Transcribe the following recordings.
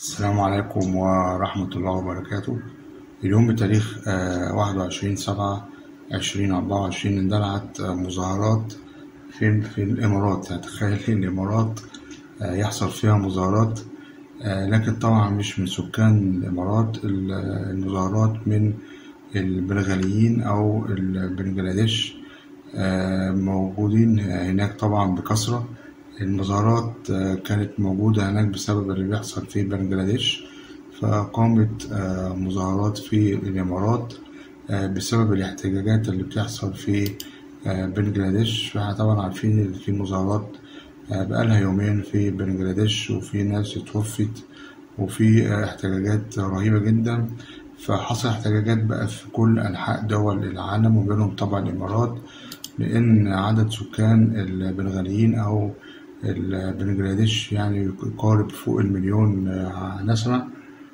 السلام عليكم ورحمة الله وبركاته اليوم بتاريخ واحد وعشرين سبعة عشرين أربعة وعشرين اندلعت آه، مظاهرات في في الإمارات يعني تخيل الإمارات آه، يحصل فيها مظاهرات آه، لكن طبعا مش من سكان الإمارات ال- المظاهرات من البنغاليين أو البنجلاديش آه، موجودين هناك طبعا بكثرة المظاهرات آه، كانت موجودة هناك بسبب اللي بيحصل في بنجلاديش فقامت آه، مظاهرات في الإمارات آه، بسبب الاحتجاجات اللي بتحصل في آه، بنجلاديش فاحنا طبعا عارفين إن في مظاهرات آه، بقالها يومين في بنجلاديش وفي ناس اتوفت وفي آه، احتجاجات رهيبة جدا فحصل احتجاجات بقى في كل أنحاء دول العالم وبينهم طبعا الإمارات لأن عدد سكان البنغاليين أو البنجلاديش يعني يقارب فوق المليون آه، نسمة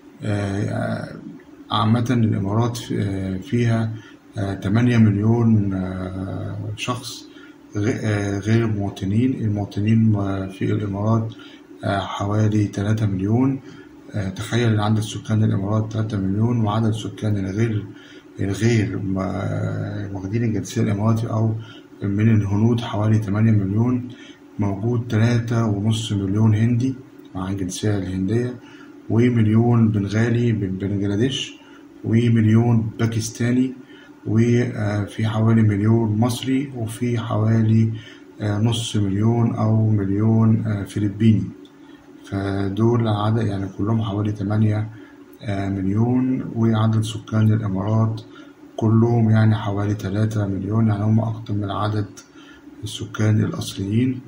آه، عامة الإمارات في- آه، فيها آه، 8 مليون آه، شخص غ- آه، غير مواطنين المواطنين آه، في الإمارات آه، حوالي 3 مليون آه، تخيل إن عدد سكان الإمارات 3 مليون وعدد سكان الغير الغير ما- واخدين الجنسية الإماراتي أو من الهنود حوالي 8 مليون موجود تلاتة ونص مليون هندي مع الجنسية الهندية ومليون بنغالي من بنجلاديش ومليون باكستاني وفي حوالي مليون مصري وفي حوالي آه، نص مليون أو مليون آه، فلبيني فدول عدد يعني كلهم حوالي تمانية آه، مليون وعدد سكان الإمارات كلهم يعني حوالي تلاتة مليون يعني هم أكتر من عدد السكان الأصليين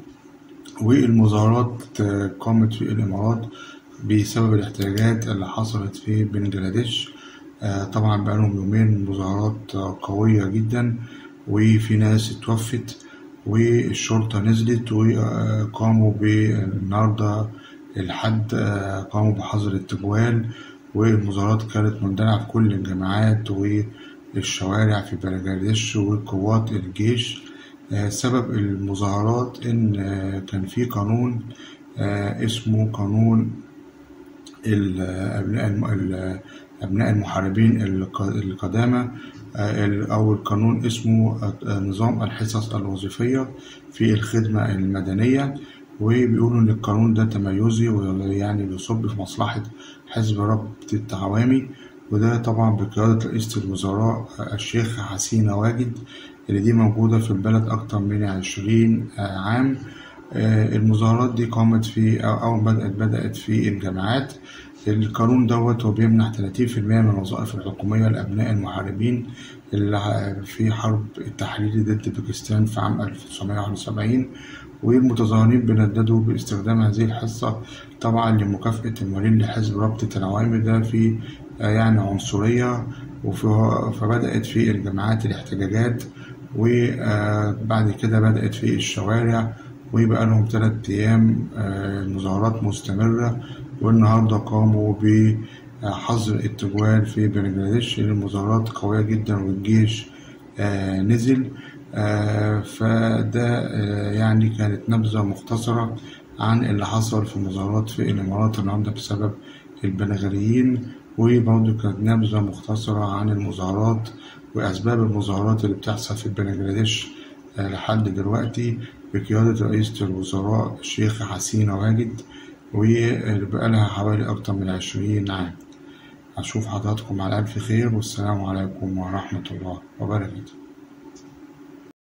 والمظاهرات آه، قامت في الإمارات بسبب الاحتجاجات اللي حصلت في بنجلاديش آه، طبعا بقالهم يومين مظاهرات آه، قوية جدا وفي ناس اتوفت والشرطة نزلت وقاموا بالنهاردة الحد آه، قاموا بحظر التجوال والمظاهرات كانت مندلعة في كل الجامعات والشوارع في بنجلاديش وقوات الجيش آه، سبب المظاهرات إن آه، كان في قانون آه، اسمه قانون ال- أبناء الم- ال- أبناء المحاربين الق- القدامى آه، ال- أو القانون اسمه آه، نظام الحصص الوظيفية في الخدمة المدنية وبيقولوا إن القانون ده تميزي ويعني بيصب في مصلحة حزب ربط التعوامي وده طبعا بقيادة رئيسة الوزراء آه، الشيخ حسين واجد اللي دي موجودة في البلد أكتر من عشرين آه، عام آه، المظاهرات دي قامت في أو أول بدأت بدأت في الجامعات القانون دوت هو بيمنح 30% من الوظائف الحكومية لأبناء المحاربين اللي ع- في حرب التحرير ضد باكستان في عام 1971 والمتظاهرين بينددوا باستخدام هذه الحصة طبعا لمكافأة الموالين لحزب رابطة العوامل ده في آه، يعني عنصرية وفي- فبدأت في الجامعات الاحتجاجات وبعد كده بدأت في الشوارع ويبقى لهم تلات أيام آه، مظاهرات مستمرة والنهاردة قاموا بحظر التجوال في بنجلاديش المظاهرات قوية جدا والجيش آه، نزل آه، فده آه، يعني كانت نبذة مختصرة عن اللي حصل في المظاهرات في الإمارات النهاردة بسبب البنغاليين وبرضه كانت نبذة مختصرة عن المظاهرات وأسباب المظاهرات اللي بتحصل في بنجلاديش آه، لحد دلوقتي بقيادة رئيسة الوزراء الشيخ حسين واجد وبقالها حوالي أكتر من عشرين عام أشوف حضراتكم على ألف خير والسلام عليكم ورحمة الله وبركاته